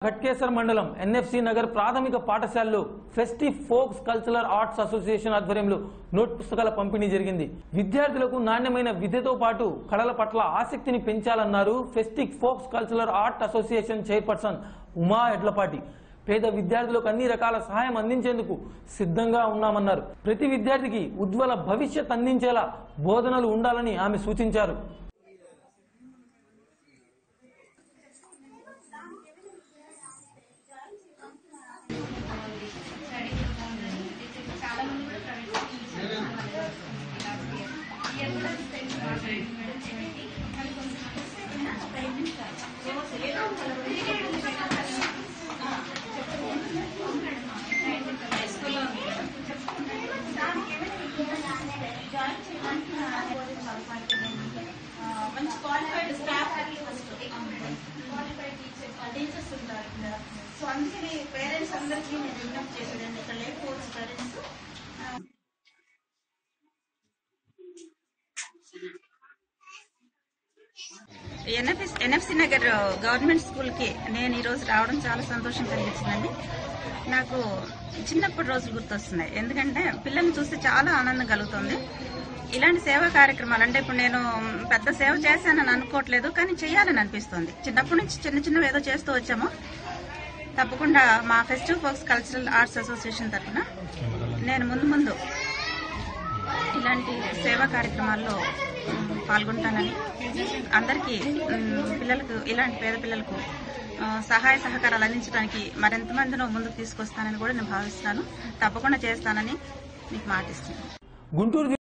ఘట్కేసర్ మండలం ఎన్ఎఫ్సి నగర్ ప్రాథమిక పాఠశాలలో festive folks cultural arts association ఆధ్వర్యంలో నోట్ పుస్తకాల పంపిణీ జరిగింది విద్యార్థులకు నాణ్యమైన విద్యతో పాటు కళల పట్ల ఆసక్తిని పెంచాలన్నారు festive folks cultural art association chairperson Uma Edlapati పేద విద్యార్థులకు అన్ని రకాల సహాయం అందించేందుకు సిద్ధంగా ఉన్నామన్నారు ప్రతి విద్యార్థికి ఉజ్వల భవిష్యత్ అందించేలా బోధనలు ఉండాలని ఆమె సూచించారు మంచి క్వాలిఫైడ్ స్టాఫ్ క్వాలిఫైడ్ టీచర్స్ ఉంటారు ఇక్కడ సో అందుకని పేరెంట్స్ అందరికీ నేను విజ్ఞప్తి చేసేదండి ఇక్కడ లేకపోవచ్చు parents NFS NFC Nagar government స్కూల్కి నేను ఈరోజు రావడం చాలా సంతోషం కలిగించిందండి నాకు చిన్నప్పటి రోజులు గుర్తొస్తున్నాయి ఎందుకంటే పిల్లల్ని చూస్తే చాలా ఆనందం కలుగుతుంది ఇలాంటి సేవా కార్యక్రమాలు అంటే ఇప్పుడు నేను పెద్ద సేవ చేశానని అనుకోవట్లేదు కానీ చేయాలని అనిపిస్తుంది చిన్నప్పటి నుంచి చిన్న చిన్నవి ఏదో చేస్తూ వచ్చాము తప్పకుండా మా festive folks cultural arts association తరఫున నేను ముందు ముందు ఇలాంటి సేవా కార్యక్రమాల్లో మ్, పాల్గొంటానని అందరికీ మ్, పిల్లలకు ఇలాంటి పేద పిల్లలకు ఆ, సహాయ సహకారాలు అందించడానికి మరింత మందిని ముందుకు తీసుకొస్తానని కూడా నేను భావిస్తున్నాను తప్పకుండా చేస్తానని మీకు మాటిస్తున్నాను గుంటూరు